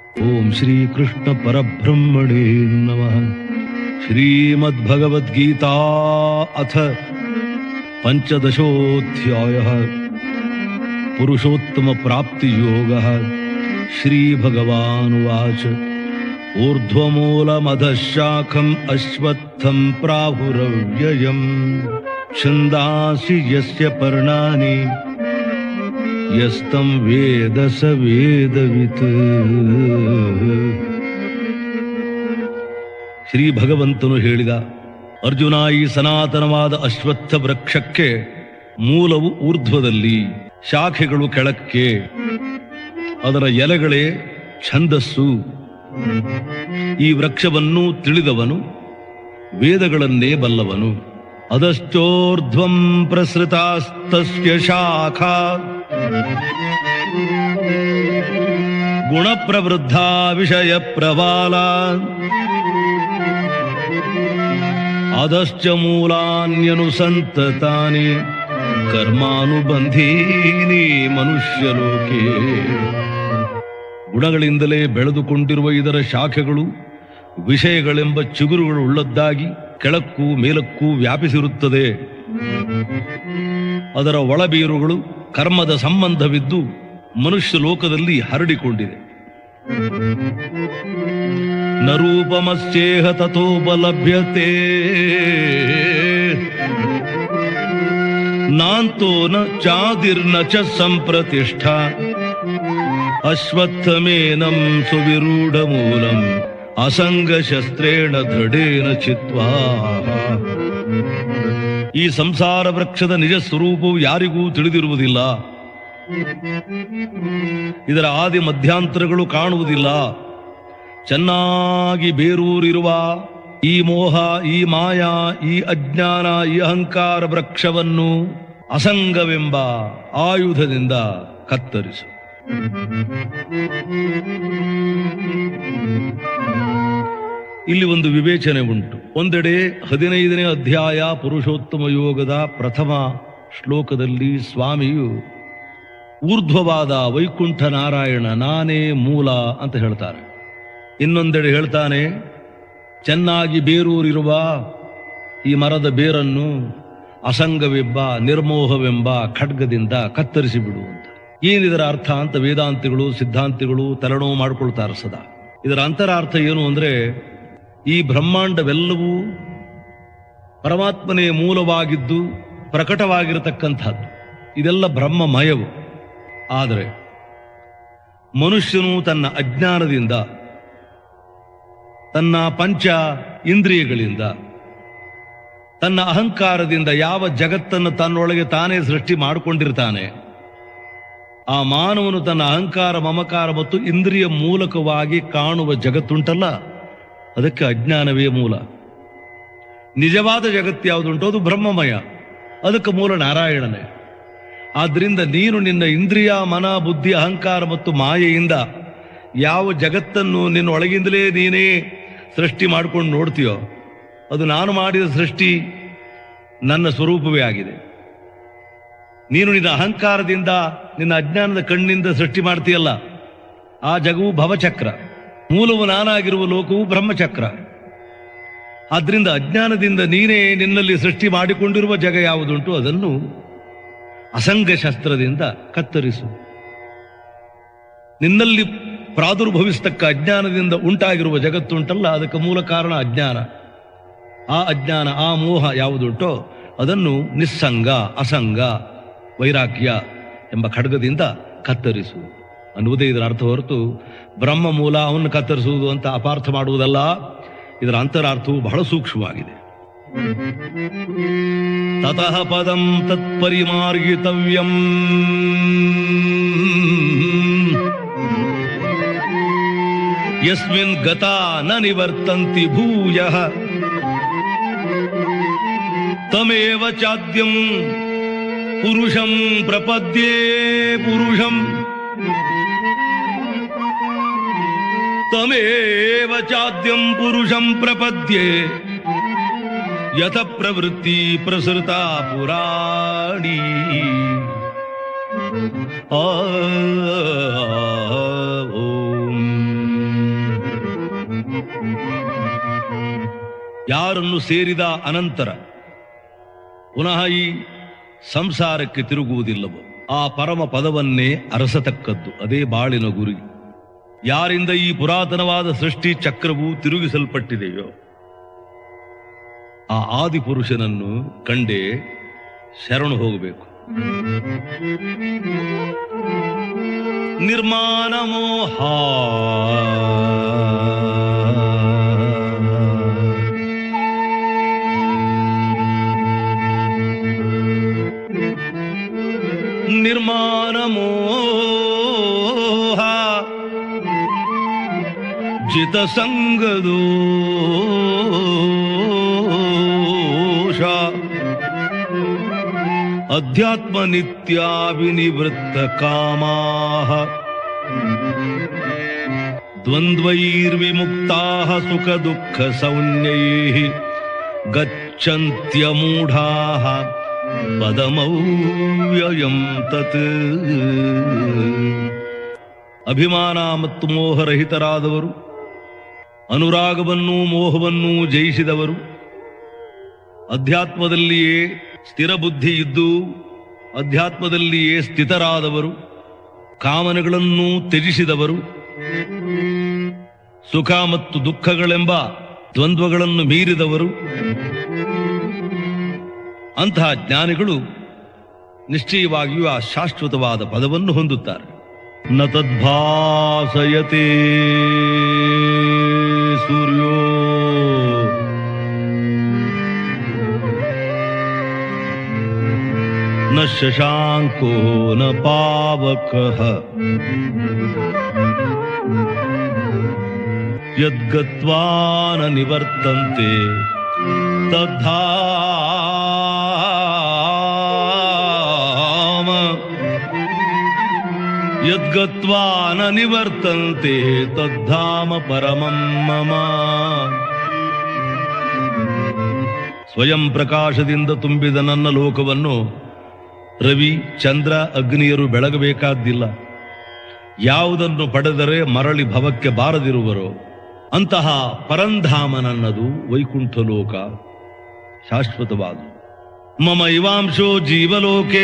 ಓಂ ಶ್ರೀ ಕೃಷ್ಣ ಪರಬ್ರಹ್ಮಣೇ ನಮಃ ಶ್ರೀಮದ್ಭಗವದ್ಗೀತಾ ಅಥ ಪಂಚದಶೋಧ್ಯಾಯ ಪುರುಷೋತ್ತಮ ಪ್ರಾಪ್ತಿಯೋಗ ಶ್ರೀಭಗವಾನುವಾಚ ಊರ್ಧ್ವಮೂಲಮಧಃಶಾಖಂ ಅಶ್ವತ್ಥಂ ಪ್ರಾಹುರವ್ಯಯಂ ಛಂದಾಸಿ ಯಸ್ಯ ಪರ್ಣಾನಿ ಯಸ್ತಂ ವೇದ ಸ ವೇದವಿತ್ ಶ್ರೀ ಭಗವಂತನು ಹೇಳಿದ ಅರ್ಜುನ ಈ ಸನಾತನವಾದ ಅಶ್ವತ್ಥ ವೃಕ್ಷಕ್ಕೆ ಮೂಲವು ಊರ್ಧ್ವದಲ್ಲಿ ಶಾಖೆಗಳು ಕೆಳಕ್ಕೆ ಅದರ ಎಲೆಗಳೇ ಛಂದಸ್ಸು ಈ ವೃಕ್ಷವನ್ನು ತಿಳಿದವನು ವೇದಗಳನ್ನೇ ಬಲ್ಲವನು ಅದಶ್ಚೋರ್ಧ್ವಂ ಪ್ರಸೃತಾಸ್ತಸ್ಯ ಶಾಖಾ ಗುಣಪ್ರವೃದ್ಧ ವಿಷಯ ಪ್ರಬಾಲ ಅದಶ್ಚ ಮೂಲಾನ್ಯನುಸಂತತಾನಿ ಕರ್ಮಾನುಬಂಧೀನಿ ಮನುಷ್ಯಲೋಕೆ ಗುಣಗಳಿಂದಲೇ ಬೆಳೆದುಕೊಂಡಿರುವ ಇದರ ಶಾಖೆಗಳು ವಿಷಯಗಳೆಂಬ ಚಿಗುರುಗಳು ಉಳ್ಳದ್ದಾಗಿ ಕೆಳಕ್ಕೂ ಮೇಲಕ್ಕೂ ವ್ಯಾಪಿಸಿರುತ್ತದೆ ಅದರ ಒಳಬೀರುಗಳು ಕರ್ಮದ ಸಂಬಂಧವಿದ್ದು ಮನುಷ್ಯ ಲೋಕದಲ್ಲಿ ಹರಡಿಕೊಂಡಿದೆ ನ ರೂಪಮಸ್ಯೇಹ ತಥೋಪಲಭ್ಯತೆ ನಾಂತೋ ನ ಚಾದಿರ್ನ ಚ ಸಂಪ್ರತಿಷ್ಠ ಅಶ್ವತ್ಥಮೇನಂ ಸುವಿರೂಢ ಮೂಲಂ ಅಸಂಗ ಶಸ್ತ್ರೇಣ ದೃಢೇನ ಚಿತ್ವಾ ಈ ಸಂಸಾರ ವೃಕ್ಷದ ನಿಜ ಸ್ವರೂಪವು ಯಾರಿಗೂ ತಿಳಿದಿರುವುದಿಲ್ಲ ಇದರ ಆದಿ ಮಧ್ಯಾಂತರಗಳು ಕಾಣುವುದಿಲ್ಲ ಚೆನ್ನಾಗಿ ಬೇರೂರಿರುವ ಈ ಮೋಹ ಈ ಮಾಯಾ ಈ ಅಜ್ಞಾನ ಈ ಅಹಂಕಾರ ವೃಕ್ಷವನ್ನು ಅಸಂಗವೆಂಬ ಆಯುಧದಿಂದ ಕತ್ತರಿಸು ಇಲ್ಲಿ ಒಂದು ವಿವೇಚನೆ ಉಂಟು ಒಂದೆಡೆ ಹದಿನೈದನೇ ಅಧ್ಯಾಯ ಪುರುಷೋತ್ತಮ ಯೋಗದ ಪ್ರಥಮ ಶ್ಲೋಕದಲ್ಲಿ ಸ್ವಾಮಿಯು ಊರ್ಧ್ವವಾದ ವೈಕುಂಠ ನಾರಾಯಣ ನಾನೇ ಮೂಲ ಅಂತ ಹೇಳ್ತಾರೆ ಇನ್ನೊಂದೆಡೆ ಹೇಳ್ತಾನೆ ಚೆನ್ನಾಗಿ ಬೇರೂರಿರುವ ಈ ಮರದ ಬೇರನ್ನು ಅಸಂಗವೆಂಬ ನಿರ್ಮೋಹವೆಂಬ ಖಡ್ಗದಿಂದ ಕತ್ತರಿಸಿ ಬಿಡು ಅಂತ ಏನಿದರ ಅರ್ಥ ಅಂತ ವೇದಾಂತಿಗಳು ಸಿದ್ಧಾಂತಿಗಳು ತಲೆನೋವು ಮಾಡ್ಕೊಳ್ತಾರೆ ಸದಾ ಇದರ ಅಂತರಾರ್ಥ ಏನು ಅಂದ್ರೆ ಈ ಬ್ರಹ್ಮಾಂಡವೆಲ್ಲವೂ ಪರಮಾತ್ಮನೇ ಮೂಲವಾಗಿದ್ದು ಪ್ರಕಟವಾಗಿರತಕ್ಕಂಥದ್ದು ಇದೆಲ್ಲ ಬ್ರಹ್ಮಮಯವು ಆದರೆ ಮನುಷ್ಯನು ತನ್ನ ಅಜ್ಞಾನದಿಂದ ತನ್ನ ಪಂಚ ಇಂದ್ರಿಯಗಳಿಂದ ತನ್ನ ಅಹಂಕಾರದಿಂದ ಯಾವ ಜಗತ್ತನ್ನು ತನ್ನೊಳಗೆ ತಾನೇ ಸೃಷ್ಟಿ ಮಾಡಿಕೊಂಡಿರ್ತಾನೆ ಆ ಮಾನವನು ತನ್ನ ಅಹಂಕಾರ ಮಮಕಾರ ಮತ್ತು ಇಂದ್ರಿಯ ಮೂಲಕವಾಗಿ ಕಾಣುವ ಜಗತ್ತುಂಟಲ್ಲ ಅದಕ್ಕೆ ಅಜ್ಞಾನವೇ ಮೂಲ ನಿಜವಾದ ಜಗತ್ತು ಯಾವುದುಂಟು ಅದು ಬ್ರಹ್ಮಮಯ ಅದಕ್ಕೆ ಮೂಲ ನಾರಾಯಣನೇ ಆದ್ರಿಂದ ನೀನು ನಿನ್ನ ಇಂದ್ರಿಯ ಮನ ಬುದ್ಧಿ ಅಹಂಕಾರ ಮತ್ತು ಮಾಯೆಯಿಂದ ಯಾವ ಜಗತ್ತನ್ನು ನಿನ್ನ ಒಳಗಿಂದಲೇ ನೀನೇ ಸೃಷ್ಟಿ ಮಾಡ್ಕೊಂಡು ನೋಡ್ತೀಯೋ ಅದು ನಾನು ಮಾಡಿದ ಸೃಷ್ಟಿ ನನ್ನ ಸ್ವರೂಪವೇ ಆಗಿದೆ ನೀನು ನಿನ್ನ ಅಹಂಕಾರದಿಂದ ನಿನ್ನ ಅಜ್ಞಾನದ ಕಣ್ಣಿಂದ ಸೃಷ್ಟಿ ಮಾಡ್ತೀಯಲ್ಲ ಆ ಜಗವು ಭವಚಕ್ರ ಮೂಲವು ನಾನಾಗಿರುವ ಲೋಕವು ಬ್ರಹ್ಮಚಕ್ರ ಆದ್ರಿಂದ ಅಜ್ಞಾನದಿಂದ ನೀನೇ ನಿನ್ನಲ್ಲಿ ಸೃಷ್ಟಿ ಮಾಡಿಕೊಂಡಿರುವ ಜಗ ಯಾವುದುಂಟು ಅದನ್ನು ಅಸಂಗ ಶಸ್ತ್ರದಿಂದ ಕತ್ತರಿಸು ನಿನ್ನಲ್ಲಿ ಪ್ರಾದುರ್ಭವಿಸ್ತಕ್ಕ ಅಜ್ಞಾನದಿಂದ ಉಂಟಾಗಿರುವ ಜಗತ್ತುಂಟಲ್ಲ ಅದಕ್ಕೆ ಮೂಲ ಕಾರಣ ಅಜ್ಞಾನ ಆ ಅಜ್ಞಾನ ಆ ಮೋಹ ಯಾವುದುಂಟೋ ಅದನ್ನು ನಿಸ್ಸಂಗ ಅಸಂಗ ವೈರಾಗ್ಯ ಎಂಬ ಖಡ್ಗದಿಂದ ಕತ್ತರಿಸು ಅನ್ನುವುದೇ ಇದರ ಅರ್ಥ ಹೊರತು ಬ್ರಹ್ಮ ಮೂಲ ಅವನ್ನು ಕತ್ತರಿಸುವುದು ಅಂತ ಅಪಾರ್ಥ ಮಾಡುವುದಲ್ಲ ಇದರ ಅಂತರಾರ್ಥವು ಬಹಳ ಸೂಕ್ಷ್ಮವಾಗಿದೆ ತತಃ ಪದಂ ತತ್ಪರಿಮಾರ್ಗಿತವ್ಯಂ ಯಸ್ಮಿನ್ ಗತಾ ನ ನಿವರ್ತಂತಿ ಭೂಯಃ ತಮೇವ ಚಾದ್ಯಂ ಪುರುಷಂ ಪ್ರಪದ್ಯೇ ಪುರುಷಂ ತಮೇವ ಚಾದ್ಯಂ ಪುರುಷಂ ಪ್ರಪದ್ಯೆ ಯಥ ಪ್ರವೃತ್ತಿ ಪ್ರಸೃತ ಪುರಾಣಿ ಆ ಓಂ ಯಾರನ್ನು ಸೇರಿದ ಅನಂತರ ಪುನಃ ಈ ಸಂಸಾರಕ್ಕೆ ತಿರುಗುವುದಿಲ್ಲವೋ ಆ ಪರಮ ಪದವನ್ನೇ ಅರಸತಕ್ಕದ್ದು ಅದೇ ಬಾಳಿನ ಗುರಿ ಯಾರಿಂದ ಈ ಪುರಾತನವಾದ ಸೃಷ್ಟಿ ಚಕ್ರವು ತಿರುಗಿಸಲ್ಪಟ್ಟಿದೆಯೋ ಆ ಆದಿಪುರುಷನನ್ನು ಕಂಡೇ ಶರಣು ಹೋಗಬೇಕು ನಿರ್ಮಾಣ ಮೋಹ ನಿರ್ಮಾಣ ಮೋಹ ಜಿತ ಸಂಗದೋಷ ಅಧ್ಯಾತ್ಮ ನಿತ್ಯಾವಿನಿವೃತ್ತ ಕಾಮಾಹ ದ್ವಂದ್ವೈರ್ವಿಮುಕ್ತಾಃ ಸುಖ ದುಃಖ ಸೌನ್ಯೈಃ ಗಚ್ಚಂತ್ಯಮೂಢಾಃ ಪದಮವ್ಯಯಂ ತತ್ ಅಭಿಮಾನ ಮತ್ತು ಮೋಹರಹಿತರಾದವರು ಅನುರಾಗವನ್ನೂ ಮೋಹವನ್ನೂ ಜಯಿಸಿದವರು ಅಧ್ಯಾತ್ಮದಲ್ಲಿಯೇ ಸ್ಥಿರ ಬುದ್ಧಿ ಇದ್ದು ಅಧ್ಯಾತ್ಮದಲ್ಲಿಯೇ ಸ್ಥಿತರಾದವರು ಕಾಮನೆಗಳನ್ನು ತ್ಯಜಿಸಿದವರು ಸುಖ ಮತ್ತು ದುಃಖಗಳೆಂಬ ದ್ವಂದ್ವಗಳನ್ನು ಮೀರಿದವರು ಅಂತಹ ಜ್ಞಾನಿಗಳು ನಿಶ್ಚಯವಾಗಿಯೂ ಆ ಶಾಶ್ವತವಾದ ಪದವನ್ನು ಹೊಂದುತ್ತಾರೆ ನ ತದ್ಭಾಸಯತೆ ಸೂರ್ಯೋ ನ ಶಶಾಂಕೋ ನ ಪಾವಕಃ ಯದ್ಗತ್ವಾ ನ ನಿವರ್ತಂತೆ ತದ್ಧಾಮ ಯದ್ಗತ್ವಾ ನ ನಿವರ್ತಂತೆ ತದ್ಧಾಮ ಪರಮಂ ಮಮ ಸ್ವಯಂ ಪ್ರಕಾಶದಿಂದ ತುಂಬಿದ ನನ್ನ ಲೋಕವನ್ನು ರವಿ ಚಂದ್ರ ಅಗ್ನಿಯರು ಬೆಳಗಬೇಕಾದ್ದಿಲ್ಲ ಯಾವುದನ್ನು ಪಡೆದರೆ ಮರಳಿ ಭವಕ್ಕೆ ಬಾರದಿರುವರೋ ಅಂತಹ ಪರಂಧಾಮನನ್ನದು ವೈಕುಂಠ ಲೋಕ ಶಾಶ್ವತವಾದ ಮಮ ಇವಾಂಶೋ ಜೀವಲೋಕೆ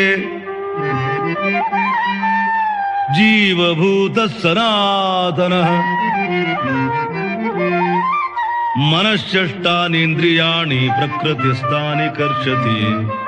ಜೀವಭೂತ ಸನಾತನ ಮನಶ್ಚಷ್ಟಾನೇಂದ್ರಿಯಾಣಿ ಪ್ರಕೃತಿಸ್ಥಾನಿ ಕರ್ಷತಿ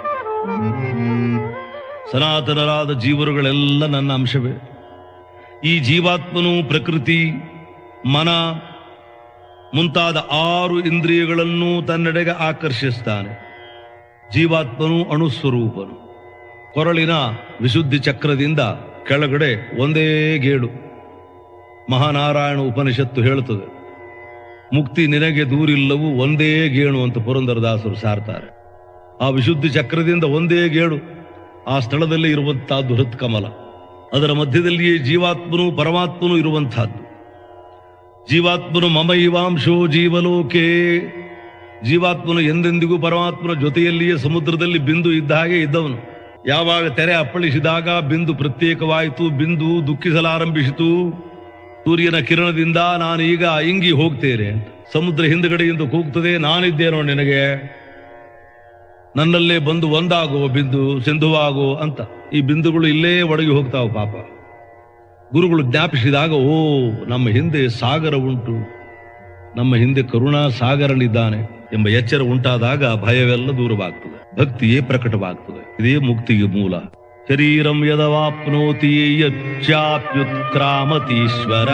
ಸನಾತನರಾದ ಜೀವರುಗಳೆಲ್ಲ ನನ್ನ ಅಂಶವೇ ಈ ಜೀವಾತ್ಮನು ಪ್ರಕೃತಿ ಮನ ಮುಂತಾದ ಆರು ಇಂದ್ರಿಯಗಳನ್ನು ತನ್ನೆಡೆಗೆ ಆಕರ್ಷಿಸ್ತಾನೆ ಜೀವಾತ್ಮನು ಅಣುಸ್ವರೂಪನು ಕೊರಳಿನ ವಿಶುದ್ಧಿ ಚಕ್ರದಿಂದ ಕೆಳಗಡೆ ಒಂದೇ ಗೇಡು ಮಹಾನಾರಾಯಣ ಉಪನಿಷತ್ತು ಹೇಳುತ್ತದೆ ಮುಕ್ತಿ ನಿನಗೆ ದೂರಿಲ್ಲವು ಒಂದೇ ಗೇಣು ಅಂತ ಪುರಂದರದಾಸರು ಸಾರ್ತಾರೆ ಆ ವಿಶುದ್ಧಿ ಚಕ್ರದಿಂದ ಒಂದೇ ಗೇಡು ಆ ಸ್ಥಳದಲ್ಲಿ ಇರುವಂತಹದ್ದು ಹೃತ್ಕಮಲ ಅದರ ಮಧ್ಯದಲ್ಲಿಯೇ ಜೀವಾತ್ಮನು ಪರಮಾತ್ಮನು ಇರುವಂತಹದ್ದು ಜೀವಾತ್ಮನು ಮಮ ಇವಾಂಶೋ ಜೀವಲೋಕೆ ಜೀವಾತ್ಮನು ಎಂದೆಂದಿಗೂ ಪರಮಾತ್ಮನ ಜೊತೆಯಲ್ಲಿಯೇ ಸಮುದ್ರದಲ್ಲಿ ಬಿಂದು ಇದ್ದ ಹಾಗೆ ಇದ್ದವನು ಯಾವಾಗ ತೆರೆ ಅಪ್ಪಳಿಸಿದಾಗ ಬಿಂದು ಪ್ರತ್ಯೇಕವಾಯಿತು ಬಿಂದು ದುಃಖಿಸಲಾರಂಭಿಸಿತು ಸೂರ್ಯನ ಕಿರಣದಿಂದ ನಾನು ಈಗ ಇಂಗಿ ಹೋಗ್ತೇನೆ ಅಂತ. ಸಮುದ್ರ ಹಿಂದುಗಡೆಯಿಂದ ಕೂಗ್ತದೆ ನಾನಿದ್ದೇನೋ ನಿನಗೆ ನನ್ನಲ್ಲೇ ಬಂದು ಒಂದಾಗೋ ಬಿಂದು ಸಿಂಧುವಾಗೋ ಅಂತ ಈ ಬಿಂದುಗಳು ಇಲ್ಲೇ ಒಡಗಿ ಹೋಗ್ತಾವ ಪಾಪ ಗುರುಗಳು ಜ್ಞಾಪಿಸಿದಾಗ ಓ ನಮ್ಮ ಹಿಂದೆ ಸಾಗರ ಉಂಟು ನಮ್ಮ ಹಿಂದೆ ಕರುಣಾ ಸಾಗರನಿದ್ದಾನೆ ಎಂಬ ಎಚ್ಚರ ಉಂಟಾದಾಗ ಭಯವೆಲ್ಲ ದೂರವಾಗ್ತದೆ ಭಕ್ತಿಯೇ ಪ್ರಕಟವಾಗ್ತದೆ ಇದೇ ಮುಕ್ತಿಗೆ ಮೂಲ ಶರೀರಂ ಯದವಾಪ್ನೋತಿ ಯಚ್ಚಾಪ್ಯುತ್ಕ್ರಾಮತೀಶ್ವರ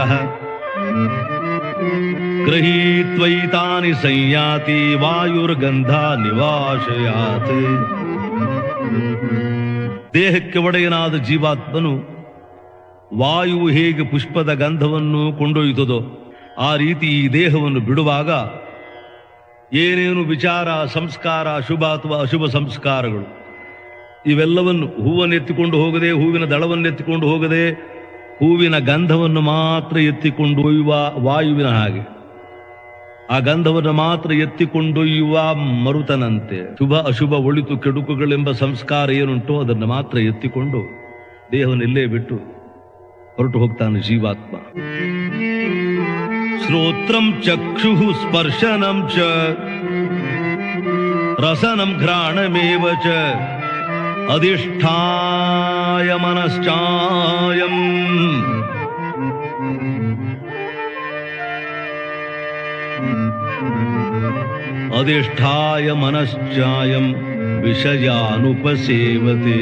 ಗೃಹೀತ್ವೈತಾನಿ ಸಂಯಾತಿ ವಾಯುರ್ಗಂಧ ನಿವಾಶಯಾತ್ ದೇಹಕ್ಕೆ ಒಡೆಯನಾದ ಜೀವಾತ್ಮನು ವಾಯುವು ಹೇಗೆ ಪುಷ್ಪದ ಗಂಧವನ್ನು ಕೊಂಡೊಯ್ತದೋ ಆ ರೀತಿ ಈ ದೇಹವನ್ನು ಬಿಡುವಾಗ ಏನೇನು ವಿಚಾರ ಸಂಸ್ಕಾರ ಶುಭ ಅಥವಾ ಅಶುಭ ಸಂಸ್ಕಾರಗಳು ಇವೆಲ್ಲವನ್ನು ಹೂವನ್ನು ಎತ್ತಿಕೊಂಡು ಹೋಗದೆ ಹೂವಿನ ದಳವನ್ನು ಎತ್ತಿಕೊಂಡು ಹೋಗದೆ ಹೂವಿನ ಗಂಧವನ್ನು ಮಾತ್ರ ಎತ್ತಿಕೊಂಡು ಒಯ್ಯುವ ವಾಯುವಿನ ಹಾಗೆ ಆ ಗಂಧವನ್ನು ಮಾತ್ರ ಎತ್ತಿಕೊಂಡೊಯ್ಯುವ ಮರುತನಂತೆ ಶುಭ ಅಶುಭ ಒಳಿತು ಕೆಡುಕುಗಳೆಂಬ ಸಂಸ್ಕಾರ ಏನುಂಟೋ ಅದನ್ನು ಮಾತ್ರ ಎತ್ತಿಕೊಂಡು ದೇಹವನ್ನು ಇಲ್ಲೇ ಬಿಟ್ಟು ಹೊರಟು ಹೋಗ್ತಾನೆ ಜೀವಾತ್ಮ ಶ್ರೋತ್ರಂ ಚಕ್ಷು ಸ್ಪರ್ಶನಂ ಚ ರಸನಂ ಘ್ರಾಣಮೇವ ಚ ಅಧಿಷ್ಠಾಯ ಮನಶ್ಚಾಯಂ ಅಧಿಷ್ಠಾಯ ಮನಶ್ಚಾಯಂ ವಿಷಯಾನುಪಸೇವತೆ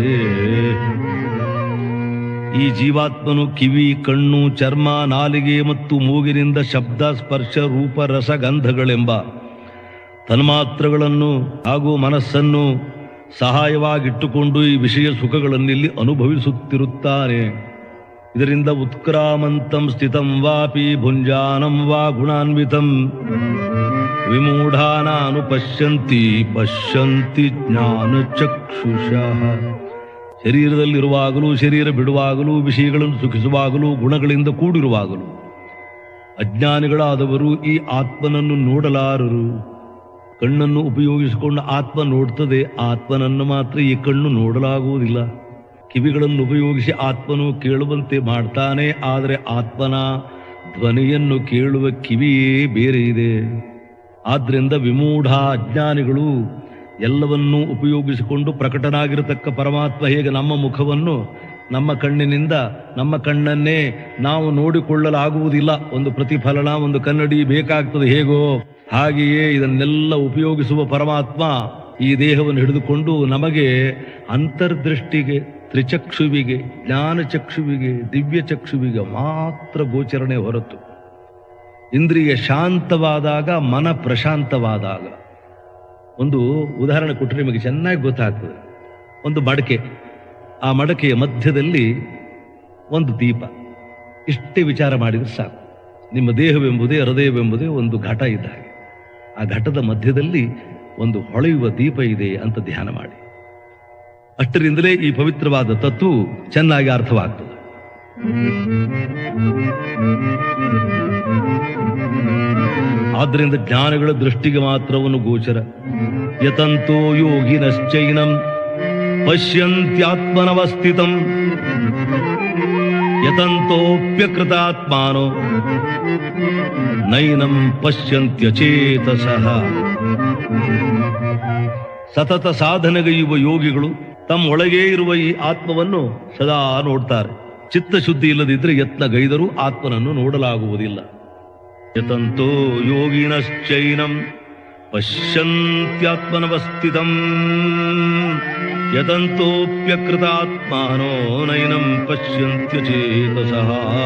ಈ ಜೀವಾತ್ಮನು ಕಿವಿ ಕಣ್ಣು ಚರ್ಮ ನಾಲಿಗೆ ಮತ್ತು ಮೂಗಿನಿಂದ ಶಬ್ದ ಸ್ಪರ್ಶ ರೂಪ ರಸ ಗಂಧಗಳೆಂಬ ತನ್ಮಾತ್ರಗಳನ್ನು ಹಾಗೂ ಮನಸ್ಸನ್ನು ಸಹಾಯವಾಗಿಟ್ಟುಕೊಂಡು ಈ ವಿಷಯ ಸುಖಗಳನ್ನಿಲ್ಲಿ ಅನುಭವಿಸುತ್ತಿರುತ್ತಾನೆ ಇದರಿಂದ ಉತ್ಕ್ರಾಮಂತಂ ಸ್ಥಿತಂ ವಾಪಿ ಭುಂಜಾನಂ ವಾ ಗುಣಾನ್ವಿತಂ ವಿಮೂಢಾನಾನು ಪಶ್ಯಂತಿ ಪಶ್ಯಂತಿ ಜ್ಞಾನ ಚಕ್ಷುಷಃ ಶರೀರದಲ್ಲಿರುವಾಗಲೂ ಶರೀರ ಬಿಡುವಾಗಲೂ ವಿಷಯಗಳನ್ನು ಸುಖಿಸುವಾಗಲೂ ಗುಣಗಳಿಂದ ಕೂಡಿರುವಾಗಲೂ ಅಜ್ಞಾನಿಗಳಾದವರು ಈ ಆತ್ಮನನ್ನು ನೋಡಲಾರರು ಕಣ್ಣನ್ನು ಉಪಯೋಗಿಸಿಕೊಂಡು ಆತ್ಮ ನೋಡ್ತದೆ ಆತ್ಮನನ್ನು ಮಾತ್ರ ಈ ಕಣ್ಣು ನೋಡಲಾಗುವುದಿಲ್ಲ ಕಿವಿಗಳನ್ನು ಉಪಯೋಗಿಸಿ ಆತ್ಮನು ಕೇಳುವಂತೆ ಮಾಡ್ತಾನೆ ಆದರೆ ಆತ್ಮನ ಧ್ವನಿಯನ್ನು ಕೇಳುವ ಕಿವಿಯೇ ಬೇರೆ ಇದೆ ಆದ್ರಿಂದ ವಿಮೂಢ ಅಜ್ಞಾನಿಗಳು ಎಲ್ಲವನ್ನೂ ಉಪಯೋಗಿಸಿಕೊಂಡು ಪ್ರಕಟನಾಗಿರತಕ್ಕ ಪರಮಾತ್ಮ ಹೇಗೆ ನಮ್ಮ ಮುಖವನ್ನು ನಮ್ಮ ಕಣ್ಣಿನಿಂದ ನಮ್ಮ ಕಣ್ಣನ್ನೇ ನಾವು ನೋಡಿಕೊಳ್ಳಲಾಗುವುದಿಲ್ಲ ಒಂದು ಪ್ರತಿಫಲನ ಒಂದು ಕನ್ನಡಿ ಬೇಕಾಗ್ತದೆ ಹೇಗೋ ಹಾಗೆಯೇ ಇದನ್ನೆಲ್ಲ ಉಪಯೋಗಿಸುವ ಪರಮಾತ್ಮ ಈ ದೇಹವನ್ನು ಹಿಡಿದುಕೊಂಡು ನಮಗೆ ಅಂತರ್ದೃಷ್ಟಿಗೆ ತ್ರಿಚಕ್ಷುವಿಗೆ ಜ್ಞಾನಚಕ್ಷುವಿಗೆ ದಿವ್ಯ ಚಕ್ಷುವಿಗೆ ಮಾತ್ರ ಗೋಚರಣೆ ಹೊರತು ಇಂದ್ರಿಯ ಶಾಂತವಾದಾಗ ಮನ ಪ್ರಶಾಂತವಾದಾಗ ಒಂದು ಉದಾಹರಣೆ ಕೊಟ್ಟರೆ ನಿಮಗೆ ಚೆನ್ನಾಗಿ ಗೊತ್ತಾಗ್ತದೆ ಒಂದು ಮಡಕೆ ಆ ಮಡಕೆಯ ಮಧ್ಯದಲ್ಲಿ ಒಂದು ದೀಪ ಇಷ್ಟೇ ವಿಚಾರ ಮಾಡಿದ್ರೆ ಸಾಕು ನಿಮ್ಮ ದೇಹವೆಂಬುದೇ ಹೃದಯವೆಂಬುದೇ ಒಂದು ಘಟ ಇದ್ದ ಹಾಗೆ ಆ ಘಟದ ಮಧ್ಯದಲ್ಲಿ ಒಂದು ಹೊಳೆಯುವ ದೀಪ ಇದೆ ಅಂತ ಧ್ಯಾನ ಮಾಡಿ ಅಷ್ಟರಿಂದಲೇ ಈ ಪವಿತ್ರವಾದ ತತ್ವ ಚೆನ್ನಾಗಿ ಅರ್ಥವಾಗ್ತದೆ ಆದ್ದರಿಂದ ಜ್ಞಾನಗಳ ದೃಷ್ಟಿಗೆ ಮಾತ್ರವನ್ನು ಗೋಚರ ಯತಂತೋ ಯೋಗಿನಶ್ಚೈನಂ ಪಶ್ಯಂತ್ಯಾತ್ಮನವಸ್ಥಿತಂ ಯತಂತೋಪ್ಯಕೃತಾತ್ಮಾನೋ ನೈನಂ ಪಶ್ಯಂತ್ಯಚೇತಸಃ ಸತತ ಸಾಧನೆಗೈಯುವ ಯೋಗಿಗಳು ತಮ್ಮ ಒಳಗೇ ಇರುವ ಈ ಆತ್ಮವನ್ನು ಸದಾ ನೋಡ್ತಾರೆ ಚಿತ್ತಶುದ್ಧಿ ಇಲ್ಲದಿದ್ರೆ ಯತ್ನ ಗೈದರೂ ಆತ್ಮನನ್ನು ನೋಡಲಾಗುವುದಿಲ್ಲ ಯತಂತೋ ಯೋಗಿನಶ್ಚೈನಂ ಪಶ್ಯಂತ್ಯಾತ್ಮನವಸ್ಥಿತಂ ಯತಂತೋಪ್ಯಕೃತಾತ್ಮಾನೋ ನೈನಂ ಪಶ್ಯಂತ್ಯಚೇತಸಃ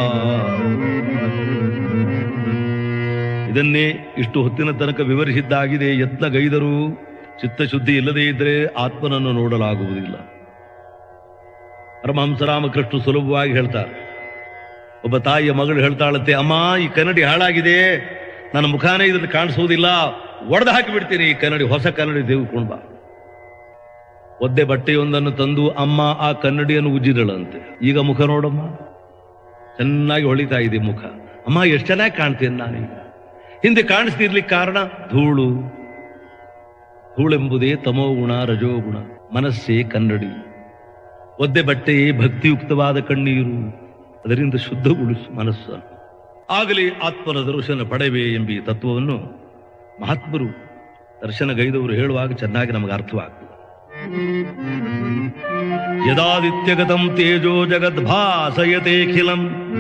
ಇದನ್ನೇ ಇಷ್ಟು ಹೊತ್ತಿನ ತನಕ ವಿವರಿಸಿದ್ದಾಗಿದೆ ಯತ್ನ ಗೈದರು ಚಿತ್ತಶುದ್ಧಿ ಇಲ್ಲದೇ ಇದ್ದರೆ ಆತ್ಮನನ್ನು ನೋಡಲಾಗುವುದಿಲ್ಲ ಪರಮಹಂಸರಾಮಕೃಷ್ಣ ಸುಲಭವಾಗಿ ಹೇಳ್ತಾರೆ ಒಬ್ಬ ತಾಯಿಯ ಮಗಳು ಹೇಳ್ತಾಳಂತೆ ಅಮ್ಮ ಈ ಕನ್ನಡಿ ಹಾಳಾಗಿದೆ ನನ್ನ ಮುಖಾನೇ ಇದ್ರಲ್ಲಿ ಕಾಣಿಸುವುದಿಲ್ಲ ಒಡೆದು ಹಾಕಿ ಬಿಡ್ತೀನಿ ಈ ಕನ್ನಡಿ ಹೊಸ ಕನ್ನಡಿ ತೆಗೆದುಕೊಂಡು ಬಾ ಒದ್ದೆ ಬಟ್ಟೆಯೊಂದನ್ನು ತಂದು ಅಮ್ಮ ಆ ಕನ್ನಡಿಯನ್ನು ಉಜ್ಜಿದಳಂತೆ ಈಗ ಮುಖ ನೋಡಮ್ಮ ಚೆನ್ನಾಗಿ ಹೊಳಿತಾ ಇದೆ ಮುಖ ಅಮ್ಮ ಎಷ್ಟು ಚೆನ್ನಾಗಿ ಕಾಣ್ತೇನೆ ನಾನೀಗ ಹಿಂದೆ ಕಾಣಿಸ್ತಿರ್ಲಿಕ್ಕೆ ಕಾರಣ ಧೂಳು ಧೂಳೆಂಬುದೇ ತಮೋಗುಣ ರಜೋಗುಣ ಮನಸ್ಸೇ ಕನ್ನಡಿ ಒದ್ದೆ ಬಟ್ಟೆಯೇ ಭಕ್ತಿಯುಕ್ತವಾದ ಕಣ್ಣೀರು ಅದರಿಂದ ಶುದ್ಧಗೊಳಿಸು ಮನಸ್ಸು ಆಗಲೇ ಆತ್ಮನ ದರ್ಶನ ಪಡೆವೆ ಎಂಬ ಈ ತತ್ವವನ್ನು ಮಹಾತ್ಮರು ದರ್ಶನಗೈದವರು ಹೇಳುವಾಗ ಚೆನ್ನಾಗಿ ನಮಗೆ ಅರ್ಥವಾಗ್ತದೆ ಯದಾದಿತ್ಯಗತಂ ತೇಜೋ ಜಗದ್ಭಾಸಯತೆಖಿಲಂ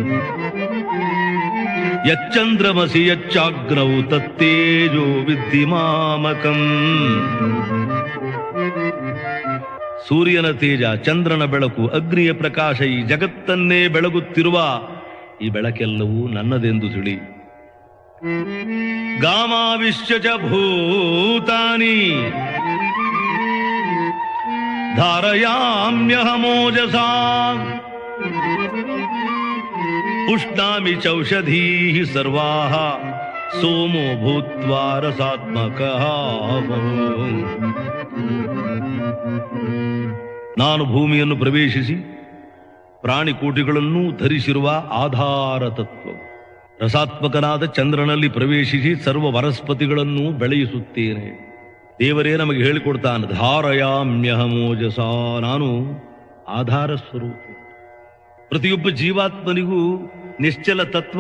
ಯಚ್ಚಂದ್ರಮಸಿ ಯಚ್ಚಾಗ್ನೌ ತತ್ತೇಜೋ ವಿದ್ಧಿಮಾಮಕಂ ಸೂರ್ಯನ ತೇಜ ಚಂದ್ರನ ಬೆಳಕು ಅಗ್ನಿಯ ಪ್ರಕಾಶ ಈ ಜಗತ್ತನ್ನೇ ಬೆಳಗುತ್ತಿರುವ ಈ ಬೆಳಕೆಲ್ಲವೂ ನನ್ನದೆಂದು ತಿಳಿ ಗಾಮಾವಿಶ್ಯ ಚ ಭೂತಾನಿ ಧಾರಯಾಮ್ಯಹಮೋಜಸಾ ಪುಷ್ಣಾಮಿ ಚೌಷಧೀ ಸರ್ವಾ ಸೋಮೋ ಭೂತ್ವಾ ರಸಾತ್ಮಕ ನಾನು ಭೂಮಿಯನ್ನು ಪ್ರವೇಶಿಸಿ ಪ್ರಾಣಿಕೋಟಿಗಳನ್ನು ಧರಿಸಿರುವ ಆಧಾರ ತತ್ವ ರಸಾತ್ಮಕನಾದ ಚಂದ್ರನಲ್ಲಿ ಪ್ರವೇಶಿಸಿ ಸರ್ವ ವನಸ್ಪತಿಗಳನ್ನು ಬೆಳೆಯಿಸುತ್ತೇನೆ ದೇವರೇ ನಮಗೆ ಹೇಳಿಕೊಡ್ತಾನೆ ಧಾರಯಾಮ್ಯಹಮೋಜಸ ನಾನು ಆಧಾರ ಸ್ವರೂಪ ಪ್ರತಿಯೊಬ್ಬ ಜೀವಾತ್ಮನಿಗೂ ನಿಶ್ಚಲ ತತ್ವ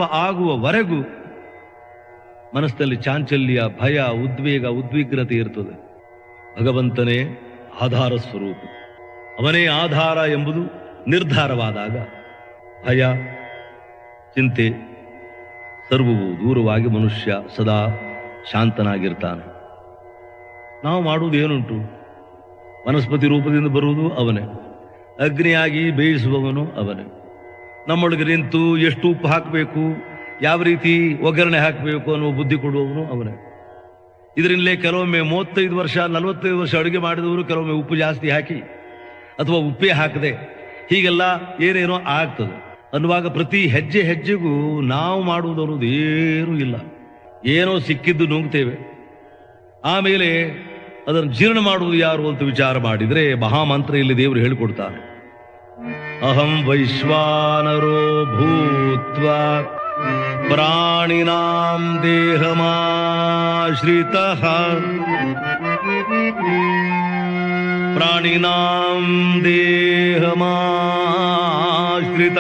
ಆಗುವವರೆಗೂ ಮನಸ್ಸಿನಲ್ಲಿ ಚಾಂಚಲ್ಯ ಭಯ ಉದ್ವೇಗ ಉದ್ವಿಗ್ನತೆ ಇರ್ತದೆ ಭಗವಂತನೇ ಆಧಾರ ಸ್ವರೂಪ ಅವನೇ ಆಧಾರ ಎಂಬುದು ನಿರ್ಧಾರವಾದಾಗ ಭಯ ಚಿಂತೆ ಸರ್ವವು ದೂರವಾಗಿ ಮನುಷ್ಯ ಸದಾ ಶಾಂತನಾಗಿರ್ತಾನೆ ನಾವು ಮಾಡುವುದು ಏನುಂಟು ವನಸ್ಪತಿ ರೂಪದಿಂದ ಬರುವುದು ಅವನೇ ಅಗ್ನಿಯಾಗಿ ಬೇಯಿಸುವವನು ಅವನೇ ನಮ್ಮೊಳಗೆ ನಿಂತು ಎಷ್ಟು ಉಪ್ಪು ಹಾಕಬೇಕು ಯಾವ ರೀತಿ ಒಗ್ಗರಣೆ ಹಾಕಬೇಕು ಅನ್ನೋ ಬುದ್ಧಿ ಕೊಡುವವನು ಅವನೇ ಇದರಿಂದಲೇ ಕೆಲವೊಮ್ಮೆ ಮೂವತ್ತೈದು ವರ್ಷ ನಲವತ್ತೈದು ವರ್ಷ ಅಡುಗೆ ಮಾಡಿದವರು ಕೆಲವೊಮ್ಮೆ ಉಪ್ಪು ಜಾಸ್ತಿ ಹಾಕಿ ಅಥವಾ ಉಪ್ಪೇ ಹಾಕದೆ ಹೀಗೆಲ್ಲ ಏನೇನೋ ಆಗ್ತದೆ ಅನ್ನುವಾಗ ಪ್ರತಿ ಹೆಜ್ಜೆ ಹೆಜ್ಜೆಗೂ ನಾವು ಮಾಡುವುದು ಅನ್ನೋದು ಏನೂ ಇಲ್ಲ ಏನೋ ಸಿಕ್ಕಿದ್ದು ನುಂಗ್ತೇವೆ ಆಮೇಲೆ ಅದನ್ನು ಜೀರ್ಣ ಮಾಡುವುದು ಯಾರು ಅಂತ ವಿಚಾರ ಮಾಡಿದರೆ ಮಹಾಮಂತ್ರ ಇಲ್ಲಿ ದೇವರು ಹೇಳಿಕೊಡ್ತಾನೆ ಅಹಂ ವೈಶ್ವಾನರೋ ಭೂತ್ವ ಪ್ರಾಣಿನಾಂ ದೇಹಮಾಶ್ರಿತ ಪ್ರಾಣಿನಾಂ ದೇಹಮಾಶ್ರಿತ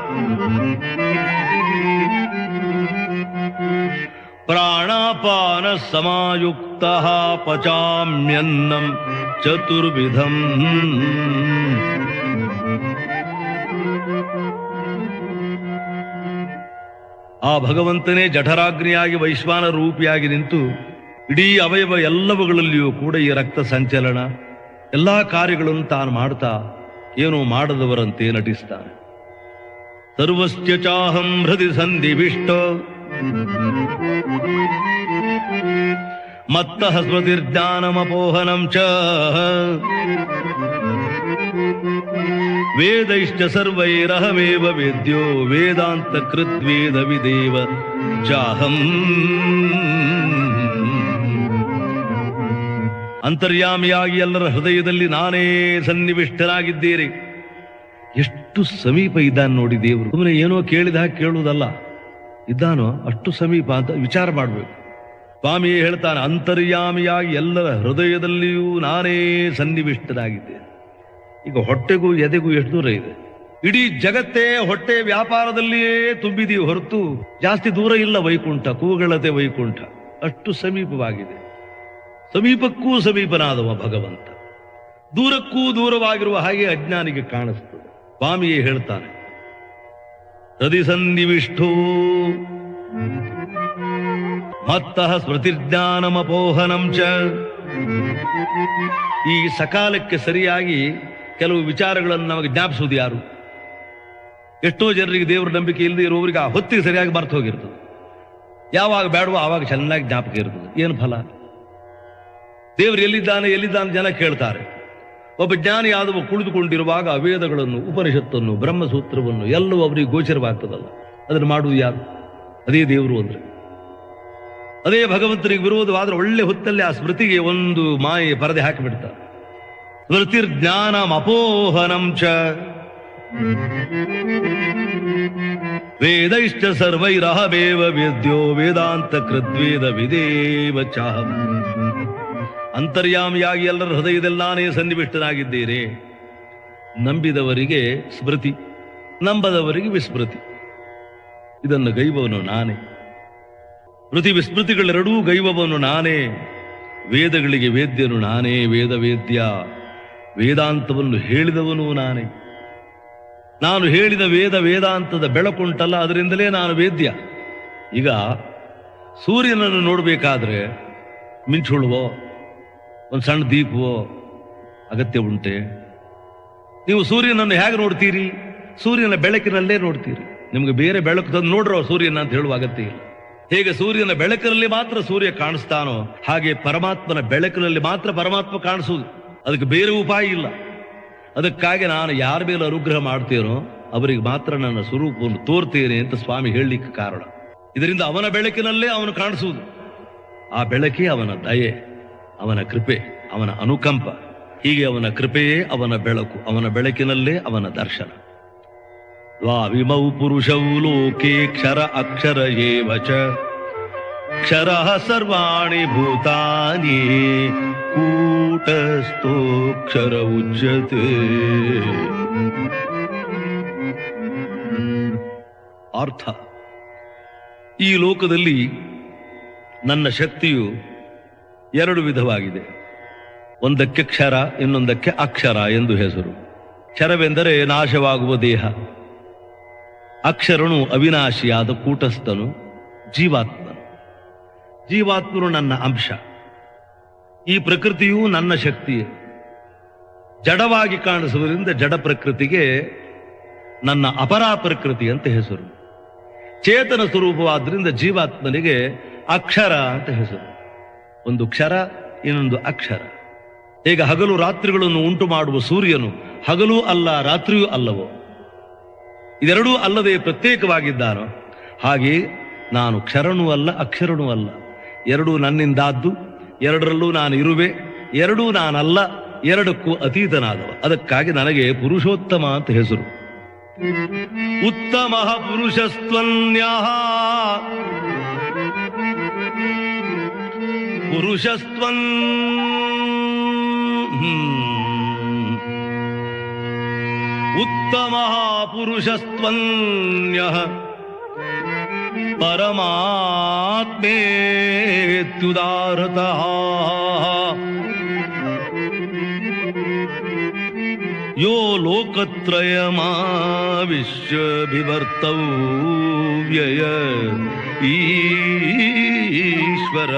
ಪ್ರಾಣಾಪಾನ ಸಮಾಯುಕ್ತ ಪಚಾಮ್ಯನ್ನಂ ಚತುರ್ವಿಧಂ ಆ ಭಗವಂತನೇ ಜಠರಾಗ್ನಿಯಾಗಿ ವೈಶ್ವಾನ ರೂಪಿಯಾಗಿ ನಿಂತು ಇಡೀ ಅವಯವ ಎಲ್ಲವುಗಳಲ್ಲಿಯೂ ಕೂಡ ಈ ರಕ್ತ ಸಂಚಲನ ಎಲ್ಲಾ ಕಾರ್ಯಗಳನ್ನು ತಾನು ಮಾಡ್ತಾ ಏನೋ ಮಾಡದವರಂತೆ ನಟಿಸ್ತಾನೆ ಸರ್ವಸ್ಯ ಚಾಹಂ ಹೃದಯ ಸಂಧಿವಿಷ್ಟ ಮತ್ತಃ ಸ್ಮೃತಿರ್ಜ್ಞಾನಮಪೋಹನಂ ಚ ವೇದೈಶ್ಚ ಸರ್ವೈರಹಮೇವ ವೇದ್ಯೋ ವೇದಾಂತ ಕೃದ್ವೇದ ವಿದೇವ ಚಾಹಂ ಅಂತರ್ಯಾಮಿಯಾಗಿ ಎಲ್ಲರ ಹೃದಯದಲ್ಲಿ ನಾನೇ ಸನ್ನಿವಿಷ್ಟನಾಗಿದ್ದೀರಿ ಎಷ್ಟು ಸಮೀಪ ಇದ್ದಾನೆ ನೋಡಿ ದೇವರು ಸುಮ್ಮನೆ ಏನೋ ಕೇಳಿದ ಹಾಗೆ ಕೇಳುವುದಲ್ಲ ಇದ್ದಾನೋ ಅಷ್ಟು ಸಮೀಪ ಅಂತ ವಿಚಾರ ಮಾಡಬೇಕು ಸ್ವಾಮಿ ಹೇಳ್ತಾನೆ ಅಂತರ್ಯಾಮಿಯಾಗಿ ಎಲ್ಲರ ಹೃದಯದಲ್ಲಿಯೂ ನಾನೇ ಸನ್ನಿವಿಷ್ಟನಾಗಿದ್ದೇನೆ ಈಗ ಹೊಟ್ಟೆಗೂ ಎದೆಗೂ ಎಷ್ಟು ದೂರ ಇದೆ ಇಡೀ ಜಗತ್ತೇ ಹೊಟ್ಟೆ ವ್ಯಾಪಾರದಲ್ಲಿಯೇ ತುಂಬಿದೀವಿ ಹೊರತು ಜಾಸ್ತಿ ದೂರ ಇಲ್ಲ ವೈಕುಂಠ ಕೂಗಳತೆ ವೈಕುಂಠ ಅಷ್ಟು ಸಮೀಪವಾಗಿದೆ ಸಮೀಪಕ್ಕೂ ಸಮೀಪನಾದವ ಭಗವಂತ ದೂರಕ್ಕೂ ದೂರವಾಗಿರುವ ಹಾಗೆ ಅಜ್ಞಾನಿಗೆ ಕಾಣಿಸ್ತದೆ ಸ್ವಾಮಿಯೇ ಹೇಳ್ತಾನೆ ಹೃದಯ ಸನ್ನಿವಿಷ್ಟೋ ಮತ್ತಃ ಸ್ಮೃತಿರ್ಜ್ಞಾನಮಪೋಹನಂ ಚ ಈ ಸಕಾಲಕ್ಕೆ ಸರಿಯಾಗಿ ಕೆಲವು ವಿಚಾರಗಳನ್ನು ನಮಗೆ ಜ್ಞಾಪಿಸುವುದು ಯಾರು ಎಷ್ಟೋ ಜನರಿಗೆ ದೇವರ ನಂಬಿಕೆ ಇಲ್ಲದೆ ಇರುವವರಿಗೆ ಆ ಹೊತ್ತಿಗೆ ಸರಿಯಾಗಿ ಮರ್ತು ಹೋಗಿರ್ತದೆ ಯಾವಾಗ ಬೇಡವೋ ಆವಾಗ ಚೆನ್ನಾಗಿ ಜ್ಞಾಪಕ ಇರ್ತದೆ ಏನು ಫಲ ದೇವರು ಎಲ್ಲಿದ್ದಾನೆ ಎಲ್ಲಿದ್ದಾನೆ ಜನ ಕೇಳ್ತಾರೆ ಒಬ್ಬ ಜ್ಞಾನಿಯಾದವ ಕುಳಿತುಕೊಂಡಿರುವಾಗ ವೇದಗಳನ್ನು ಉಪನಿಷತ್ತನ್ನು ಬ್ರಹ್ಮಸೂತ್ರವನ್ನು ಎಲ್ಲವೂ ಅವರಿಗೆ ಗೋಚರವಾಗ್ತದಲ್ಲ ಅದನ್ನು ಮಾಡುವುದು ಯಾರು ಅದೇ ದೇವರು ಅಂದ್ರೆ ಅದೇ ಭಗವಂತನಿಗೆ ವಿರೋಧವಾದ್ರೆ ಒಳ್ಳೆ ಹೊತ್ತಲ್ಲಿ ಆ ಸ್ಮೃತಿಗೆ ಒಂದು ಮಾಯೆ ಪರದೆ ಹಾಕಿಬಿಡ್ತಾರೆ ಸ್ಮೃತಿರ್ಜ್ಞಾನಂ ಅಪೋಹನಂ ಚ ವೇದೈಶ್ಚ ಸರ್ವೈರಹಮೇವ ವೇದ್ಯೋ ವೇದಾಂತ ಕೃದ್ವೇದ ವಿದೇವ ಚಾಹಂ ಅಂತರ್ಯಾಮಿಯಾಗಿ ಎಲ್ಲರ ಹೃದಯದಲ್ಲಿ ನಾನೇ ಸನ್ನಿವಿಷ್ಟನಾಗಿದ್ದೇನೆ ನಂಬಿದವರಿಗೆ ಸ್ಮೃತಿ ನಂಬದವರಿಗೆ ವಿಸ್ಮೃತಿ ಇದನ್ನು ಗೈವವನು ನಾನೇ ಸ್ಮೃತಿ ವಿಸ್ಮೃತಿಗಳೆರಡೂ ಗೈವವನು ನಾನೇ ವೇದಗಳಿಗೆ ವೇದ್ಯನು ನಾನೇ ವೇದ ವೇದ್ಯ ವೇದಾಂತವನ್ನು ಹೇಳಿದವನು ನಾನೇ ನಾನು ಹೇಳಿದ ವೇದ ವೇದಾಂತದ ಬೆಳಕುಂಟಲ್ಲ ಅದರಿಂದಲೇ ನಾನು ವೇದ್ಯ ಈಗ ಸೂರ್ಯನನ್ನು ನೋಡಬೇಕಾದ್ರೆ ಮಿಂಚುಳುವೋ ಒಂದು ಸಣ್ಣ ದೀಪವೋ ಅಗತ್ಯ ಉಂಟೆ ನೀವು ಸೂರ್ಯನನ್ನು ಹೇಗೆ ನೋಡ್ತೀರಿ ಸೂರ್ಯನ ಬೆಳಕಿನಲ್ಲೇ ನೋಡ್ತೀರಿ ನಿಮಗೆ ಬೇರೆ ಬೆಳಕು ತಂದು ನೋಡ್ರೋ ಸೂರ್ಯನ ಅಂತ ಹೇಳುವ ಅಗತ್ಯ ಇಲ್ಲ ಹೇಗೆ ಸೂರ್ಯನ ಬೆಳಕಿನಲ್ಲಿ ಮಾತ್ರ ಸೂರ್ಯ ಕಾಣಿಸ್ತಾನೋ ಹಾಗೆ ಪರಮಾತ್ಮನ ಬೆಳಕಿನಲ್ಲಿ ಮಾತ್ರ ಪರಮಾತ್ಮ ಕಾಣಿಸುವುದು ಅದಕ್ಕೆ ಬೇರೆ ಉಪಾಯ ಇಲ್ಲ ಅದಕ್ಕಾಗಿ ನಾನು ಯಾರ ಮೇಲೆ ಅನುಗ್ರಹ ಮಾಡ್ತೇನೋ ಅವರಿಗೆ ಮಾತ್ರ ನನ್ನ ಸ್ವರೂಪವನ್ನು ತೋರ್ತೇನೆ ಅಂತ ಸ್ವಾಮಿ ಹೇಳಲಿಕ್ಕೆ ಕಾರಣ ಇದರಿಂದ ಅವನ ಬೆಳಕಿನಲ್ಲೇ ಅವನು ಕಾಣಿಸುವುದು ಆ ಬೆಳಕೇ ಅವನ ದಯೆ ಅವನ ಕೃಪೆ ಅವನ ಅನುಕಂಪ ಹೀಗೆ ಅವನ ಕೃಪೆಯೇ ಅವನ ಬೆಳಕು ಅವನ ಬೆಳಕಿನಲ್ಲೇ ಅವನ ದರ್ಶನ ದ್ವಾವಿಮೌ ಪುರುಷೌ ಲೋಕೆ ಕ್ಷರ ಅಕ್ಷರ ಏವ ಚ ಕ್ಷರ ಸರ್ವಾಣಿ ಭೂತಾನಿ ಕೂಟಸ್ಥೋಕ್ಷರ ಉಚ್ಯತೆ ಅರ್ಥ ಈ ಲೋಕದಲ್ಲಿ ನನ್ನ ಶಕ್ತಿಯು ಎರಡು ವಿಧವಾಗಿದೆ ಒಂದಕ್ಕೆ ಕ್ಷರ ಇನ್ನೊಂದಕ್ಕೆ ಅಕ್ಷರ ಎಂದು ಹೆಸರು ಕ್ಷರವೆಂದರೆ ನಾಶವಾಗುವ ದೇಹ ಅಕ್ಷರನು ಅವಿನಾಶಿಯಾದ ಕೂಟಸ್ಥನು ಜೀವಾತ್ಮನು ಜೀವಾತ್ಮನು ನನ್ನ ಅಂಶ ಈ ಪ್ರಕೃತಿಯು ನನ್ನ ಶಕ್ತಿಯೇ ಜಡವಾಗಿ ಕಾಣಿಸುವುದರಿಂದ ಜಡ ಪ್ರಕೃತಿಗೆ ನನ್ನ ಅಪರಾ ಪ್ರಕೃತಿ ಅಂತ ಹೆಸರು ಚೇತನ ಸ್ವರೂಪವಾದ್ರಿಂದ ಜೀವಾತ್ಮನಿಗೆ ಅಕ್ಷರ ಅಂತ ಹೆಸರು ಒಂದು ಕ್ಷರ ಇನ್ನೊಂದು ಅಕ್ಷರ ಈಗ ಹಗಲು ರಾತ್ರಿಗಳನ್ನು ಉಂಟು ಮಾಡುವ ಸೂರ್ಯನು ಹಗಲೂ ಅಲ್ಲ ರಾತ್ರಿಯೂ ಅಲ್ಲವೋ ಇದೆರಡೂ ಅಲ್ಲದೆ ಪ್ರತ್ಯೇಕವಾಗಿದ್ದಾನೋ ಹಾಗೆ ನಾನು ಕ್ಷರನೂ ಅಲ್ಲ ಅಕ್ಷರನೂ ಅಲ್ಲ ಎರಡೂ ನನ್ನಿಂದಾದ್ದು ಎರಡರಲ್ಲೂ ನಾನು ಇರುವೆ ಎರಡೂ ನಾನಲ್ಲ ಎರಡಕ್ಕೂ ಅತೀತನಾದವ ಅದಕ್ಕಾಗಿ ನನಗೆ ಪುರುಷೋತ್ತಮ ಅಂತ ಹೆಸರು ಉತ್ತಮ ಪುರುಷಸ್ತ್ವನ್ಯ ಪುರುಷಸ್ತ್ವನ್ ಉತ್ತಮ ಪುರುಷಸ್ತ್ವನ್ಯ ಪರಮಾತ್ಮೇತ್ಯುದಾರತಃ ಯೋ ಲೋಕತ್ರಯಮಾವಿಶ್ವಭಿವರ್ತವ್ಯಯ ಈಶ್ವರ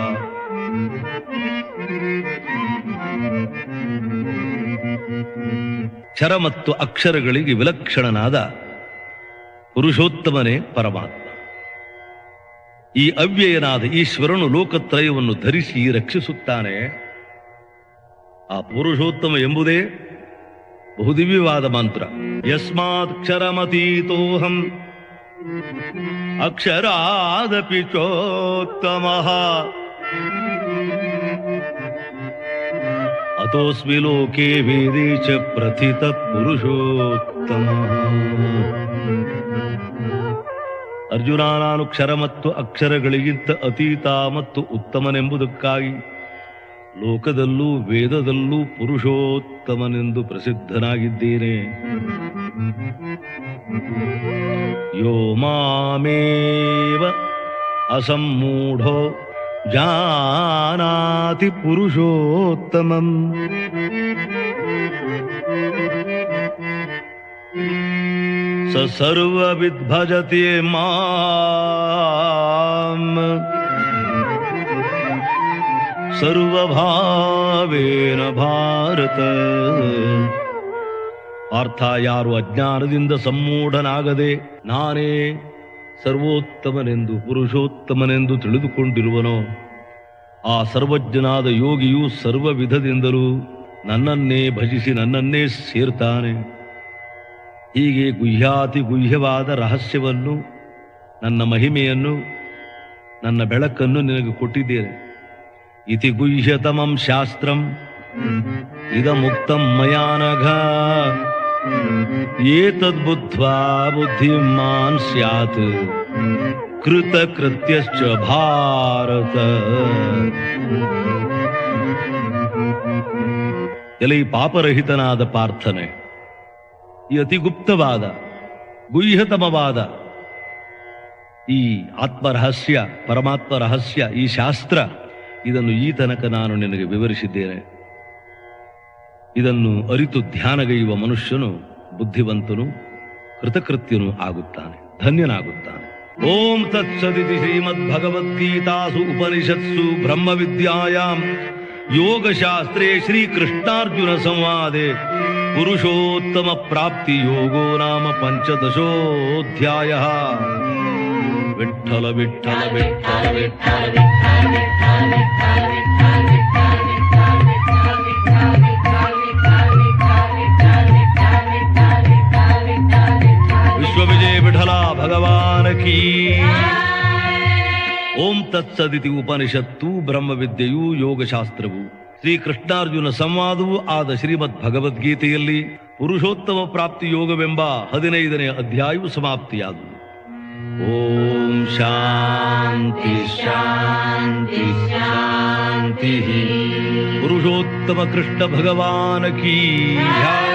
ಕ್ಷರ ಮತ್ತು ಅಕ್ಷರಗಳಿಗೆ ವಿಲಕ್ಷಣನಾದ ಪುರುಷೋತ್ತಮನೇ ಪರಮಾತ್ಮ ಈ ಅವ್ಯಯನಾದ ಈಶ್ವರನು ಲೋಕತ್ರಯವನ್ನು ಧರಿಸಿ ರಕ್ಷಿಸುತ್ತಾನೆ ಆ ಪುರುಷೋತ್ತಮ ಎಂಬುದೇ ಬಹುದಿವ್ಯವಾದ ಮಂತ್ರ ಯಸ್ಮಾಕ್ಷರಮತೀತೋಹಂ ಅಕ್ಷರಾದಪಿ ಚೋತ್ತಮ ಅತೋಸ್ಮಿ ಲೋಕೆ ವೇದೇ ಚ ಪ್ರಥಿತ ಪುರುಷೋತ್ತಮ ಅರ್ಜುನ ನಾನು ಕ್ಷರ ಮತ್ತು ಅಕ್ಷರಗಳಿಗಿಂತ ಅತೀತ ಮತ್ತು ಉತ್ತಮನೆಂಬುದಕ್ಕಾಗಿ ಲೋಕದಲ್ಲೂ ವೇದದಲ್ಲೂ ಪುರುಷೋತ್ತಮನೆಂದು ಪ್ರಸಿದ್ಧನಾಗಿದ್ದೇನೆ ಯೋ ಮಾಮೇವ ಅಸಮ್ಮೂಢೋ ಜಾನಾತಿ ಪುರುಷೋತ್ತಮಂ ಸ ಸರ್ವವಿದ್ಭಜತಿ ಮಾಂ ಸರ್ವಭಾವೇನ ಭಾರತ ಅರ್ಥ ಯಾರು ಅಜ್ಞಾನದಿಂದ ಸಮ್ಮೂಢನಾಗದೆ ನಾನೇ ಸರ್ವೋತ್ತಮನೆಂದು ಪುರುಷೋತ್ತಮನೆಂದು ತಿಳಿದುಕೊಂಡಿರುವನೋ ಆ ಸರ್ವಜ್ಞನಾದ ಯೋಗಿಯು ಸರ್ವ ವಿಧದಿಂದಲೂ ನನ್ನನ್ನೇ ಭಜಿಸಿ ನನ್ನನ್ನೇ ಸೇರ್ತಾನೆ ಹೀಗೆ ಗುಹ್ಯಾತಿ ಗುಹ್ಯವಾದ ರಹಸ್ಯವನ್ನು ನನ್ನ ಮಹಿಮೆಯನ್ನು ನನ್ನ ಬೆಳಕನ್ನು ನಿನಗೆ ಕೊಟ್ಟಿದ್ದೇನೆ ಇತಿ ಗುಹ್ಯತಮಂ ಶಾಸ್ತ್ರಂ ಇದ ಮುಕ್ತಂ ಮಯಾನಘ ಏತದ್ಬುದ್ಧ್ವಾ ಬುದ್ಧಿಮಾನ್ ಸ್ಯಾತ್ ಕೃತ ಕೃತ್ಯಶ್ಚ ಭಾರತ ಎಲೈ ಪಾಪರಹಿತನಾದ ಪ್ರಾರ್ಥನೆ ಈ ಅತಿ ಗುಪ್ತವಾದ ಗುಹ್ಯತಮವಾದ ಈ ಆತ್ಮರಹಸ್ಯ ಪರಮಾತ್ಮ ರಹಸ್ಯ ಈ ಶಾಸ್ತ್ರ ಇದನ್ನು ಈ ತನಕ ನಾನು ನಿನಗೆ ವಿವರಿಸಿದ್ದೇನೆ ಇದನ್ನು ಅರಿತು ಧ್ಯಾನಗೈಯುವ ಮನುಷ್ಯನು ಬುದ್ಧಿವಂತನು ಕೃತಕೃತ್ಯನು ಆಗುತ್ತಾನೆ ಧನ್ಯನಾಗುತ್ತಾನೆ ಓಂ ತತ್ಸದಿತಿ ಶ್ರೀಮದ್ ಭಗವದ್ಗೀತಾಸು ಉಪನಿಷತ್ಸು ಬ್ರಹ್ಮ ವಿದ್ಯಾಯಾಂ ಯೋಗಶಾಸ್ತ್ರೇ ಶ್ರೀಕೃಷ್ಣಾರ್ಜುನ ಸಂವಾದೆ ಪುರುಷೋತ್ತಮ ಪ್ರಾಪ್ತಿ ಯೋಗೋ ನಾಮ ಪಂಚದಶೋಧ್ಯಾಯ ವಿಠಲ ವಿಠಲ ವಿಠಲ ವಿಠಲ ವಿಶ್ವವಿಜಯ ವಿಠಲ ಭಗವಾನ ಕೀ ಓಂ ತತ್ಸದಿತಿ ಉಪನಿಷತ್ತು ಬ್ರಹ್ಮವಿದ್ಯೆಯು ಯೋಗಶಾಸ್ತ್ರವು ಶ್ರೀ ಕೃಷ್ಣಾರ್ಜುನ ಸಂವಾದವೂ ಆದ ಶ್ರೀಮದ್ ಭಗವದ್ಗೀತೆಯಲ್ಲಿ ಪುರುಷೋತ್ತಮ ಪ್ರಾಪ್ತಿ ಯೋಗವೆಂಬ ಹದಿನೈದನೇ ಅಧ್ಯಾಯವು ಸಮಾಪ್ತಿಯಾದುದು ಓಂ ಶಾಂತಿ ಶಾಂತಿ ಶಾಂತಿ ಪುರುಷೋತ್ತಮ ಕೃಷ್ಣ ಭಗವಾನ ಕೀ ಜಯ